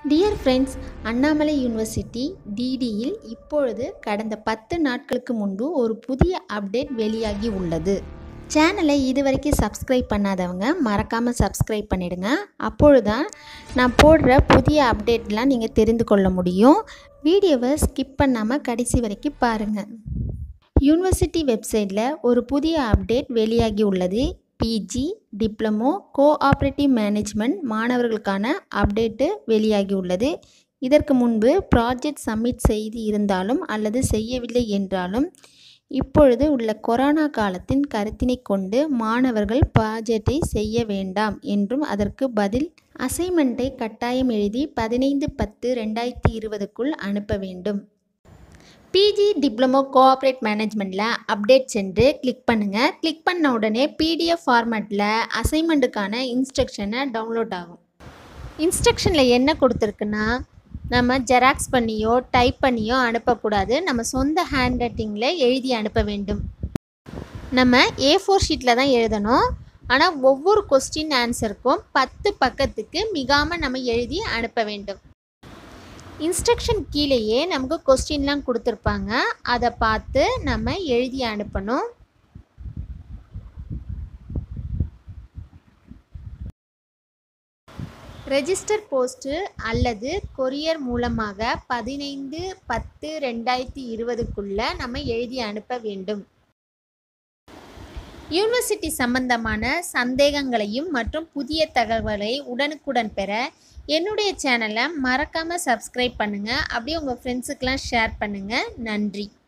dear friends Annamalai university டிடியில் இப்பொழுது கடந்த பத்து நாட்களுக்கு முன்பு ஒரு புதிய அப்டேட் வெளியாகி உள்ளது சேனலை இதுவரைக்கும் சப்ஸ்கிரைப் பண்ணாதவங்க மறக்காமல் சப்ஸ்கிரைப் பண்ணிடுங்க அப்பொழுதுதான் நான் போடுற புதிய அப்டேட்லாம் நீங்கள் தெரிந்து கொள்ள முடியும் வீடியோவை ஸ்கிப் பண்ணாமல் கடைசி வரைக்கும் பாருங்கள் யூனிவர்சிட்டி வெப்சைட்டில் ஒரு புதிய அப்டேட் வெளியாகி உள்ளது பிஜி டிப்ளமோ கோஆப்ரேட்டிவ் மேனேஜ்மெண்ட் மாணவர்களுக்கான அப்டேட்டு வெளியாகி உள்ளது இதற்கு முன்பு ப்ராஜெக்ட் சப்மிட் செய்து இருந்தாலும் அல்லது செய்யவில்லை என்றாலும் இப்பொழுது உள்ள கொரோனா காலத்தின் கருத்தினை கொண்டு மாணவர்கள் ப்ராஜெக்டை செய்ய வேண்டாம் என்றும் அதற்கு பதில் அசைன்மெண்ட்டை கட்டாயம் எழுதி பதினைந்து பத்து ரெண்டாயிரத்தி இருபதுக்குள் அனுப்ப வேண்டும் பிஜி டிப்ளமோ கோஆப்ரேட் மேனேஜ்மெண்ட்டில் அப்டேட் சென்று கிளிக் பண்ணுங்கள் கிளிக் பண்ண உடனே பிடிஎஃப் ஃபார்மேட்டில் அசைன்மெண்ட்டுக்கான இன்ஸ்ட்ரக்ஷனை டவுன்லோட் ஆகும் இன்ஸ்ட்ரக்ஷனில் என்ன கொடுத்துருக்குன்னா நம்ம ஜெராக்ஸ் பண்ணியோ டைப் பண்ணியோ அனுப்பக்கூடாது நம்ம சொந்த ஹேண்ட் ரைட்டிங்கில் எழுதி அனுப்ப வேண்டும் நம்ம ஏ ஃபோர் ஷீட்டில் தான் எழுதணும் ஆனால் ஒவ்வொரு கொஸ்டின் ஆன்சருக்கும் பத்து பக்கத்துக்கு மிகாமல் நம்ம எழுதி அனுப்ப வேண்டும் இன்ஸ்ட்ரக்ஷன் கீழேயே நமக்கு கொஸ்டின்லாம் கொடுத்துருப்பாங்க அதை பார்த்து நம்ம எழுதி அனுப்பணும் ரெஜிஸ்டர் போஸ்ட்டு அல்லது கொரியர் மூலமாக பதினைந்து பத்து ரெண்டாயிரத்தி இருபதுக்குள்ளே நம்ம எழுதி அனுப்ப வேண்டும் யூனிவர்சிட்டி சம்பந்தமான சந்தேகங்களையும் மற்றும் புதிய தகவலை உடனுக்குடன் பெற என்னுடைய சேனலை மறக்காமல் சப்ஸ்கிரைப் பண்ணுங்கள் அப்படியே உங்கள் ஃப்ரெண்ட்ஸுக்கெலாம் ஷேர் பண்ணுங்கள் நன்றி